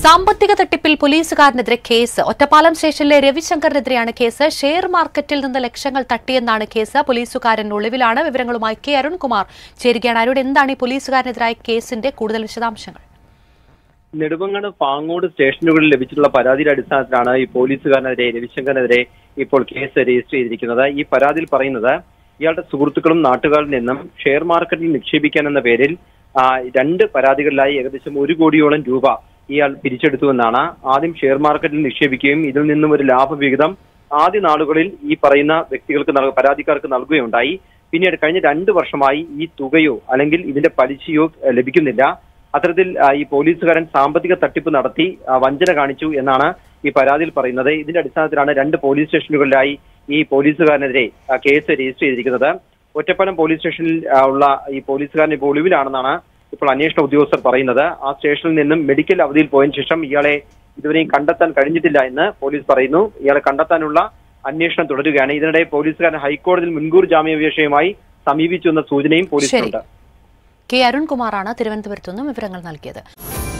സാമ്പത്തിക തട്ടിപ്പിൽ പോലീസുകാരനെതിരെ കേസ് ഒറ്റപ്പാലം സ്റ്റേഷനിലെ രവിശങ്കറിനെതിരെയാണ് കേസ് ഷെയർ മാർക്കറ്റിൽ നിന്ന് ലക്ഷങ്ങൾ തട്ടിയെന്നാണ് കേസ് പോലീസുകാരൻ ഒളിവിലാണ് വിവരങ്ങളുമായി കെ അരുൺകുമാർ ചേരുകയാണ് അരുൺ എന്താണ് ഈ പോലീസുകാരനെതിരായ കേസിന്റെ കൂടുതൽ വിശദാംശങ്ങൾ നെടുമങ്ങാട് പാങ്ങോട് സ്റ്റേഷനുകളിൽ ലഭിച്ചിട്ടുള്ള പരാതിയുടെ അടിസ്ഥാനത്തിലാണ് ഈ പോലീസുകാരനെതിരെ രവിശങ്കറിനെതിരെ ഇപ്പോൾ കേസ് രജിസ്റ്റർ ചെയ്തിരിക്കുന്നത് ഈ പരാതിയിൽ പറയുന്നത് ഇയാളുടെ സുഹൃത്തുക്കളും നാട്ടുകാരിൽ നിന്നും ഷെയർ മാർക്കറ്റിൽ നിക്ഷേപിക്കാൻ എന്ന പേരിൽ ആ, രണ്ട് പരാതികളിലായി ഏകദേശം ഒരു കോടിയോളം രൂപ ഇയാൾ പിരിച്ചെടുത്തുവെന്നാണ് ആദ്യം ഷെയർ മാർക്കറ്റിൽ നിക്ഷേപിക്കുകയും ഇതിൽ നിന്നും ഒരു ലാഭവിഹിതം ആദ്യ നാളുകളിൽ ഈ പറയുന്ന വ്യക്തികൾക്ക് നൽക- പരാതിക്കാർക്ക് നൽകുകയുണ്ടായി പിന്നീട് കഴിഞ്ഞ രണ്ട് വർഷമായി ഈ തുകയോ അല്ലെങ്കിൽ ഇതിന്റെ പലിശയോ ഏഹ്, ലഭിക്കുന്നില്ല അത്തരത്തിൽ ആ, ഈ പോലീസുകാരൻ സാമ്പത്തിക തട്ടിപ്പ് നടത്തി ആ, വഞ്ചന കാണിച്ചു എന്നാണ് ഈ പരാതിയിൽ പറയുന്നത് ഇതിന്റെ അടിസ്ഥാനത്തിലാണ് രണ്ട് പോലീസ് സ്റ്റേഷനുകളിലായി ഈ പോലീസുകാരനെതിരെ ആ, കേസ് രജിസ്റ്റർ ചെയ്തിരിക്കുന്നത് ഒറ്റപ്പാലം പോലീസ് സ്റ്റേഷനിൽ ആ, ഉള്ള ഈ പോലീസുകാരൻ ഇപ്പോൾ ഒളിവിലാണെന്നാണ് ഇപ്പോൾ അന്വേഷണ ഉദ്യോഗസ്ഥർ പറയുന്നത് ആ സ്റ്റേഷനിൽ നിന്നും മെഡിക്കൽ അവധിയിൽ പോയതിനു ശേഷം ഇയാളെ ഇതുവരെയും കണ്ടെത്താൻ കഴിഞ്ഞിട്ടില്ല എന്ന് പോലീസ് പറയുന്നു ഇയാളെ കണ്ടെത്താനുള്ള അന്വേഷണം തുടരുകയാണ് ഇതിനിടെ പോലീസുകാരൻ ഹൈക്കോടതിയിൽ മുൻകൂർ ജാമ്യാപേക്ഷയുമായി സമീപിച്ചു എന്ന സൂചനയും പോലീസിനുണ്ട് കെ അരുൺകുമാറാണ് തിരുവനന്തപുരത്തു നിന്നും വിവരങ്ങൾ നൽകിയത്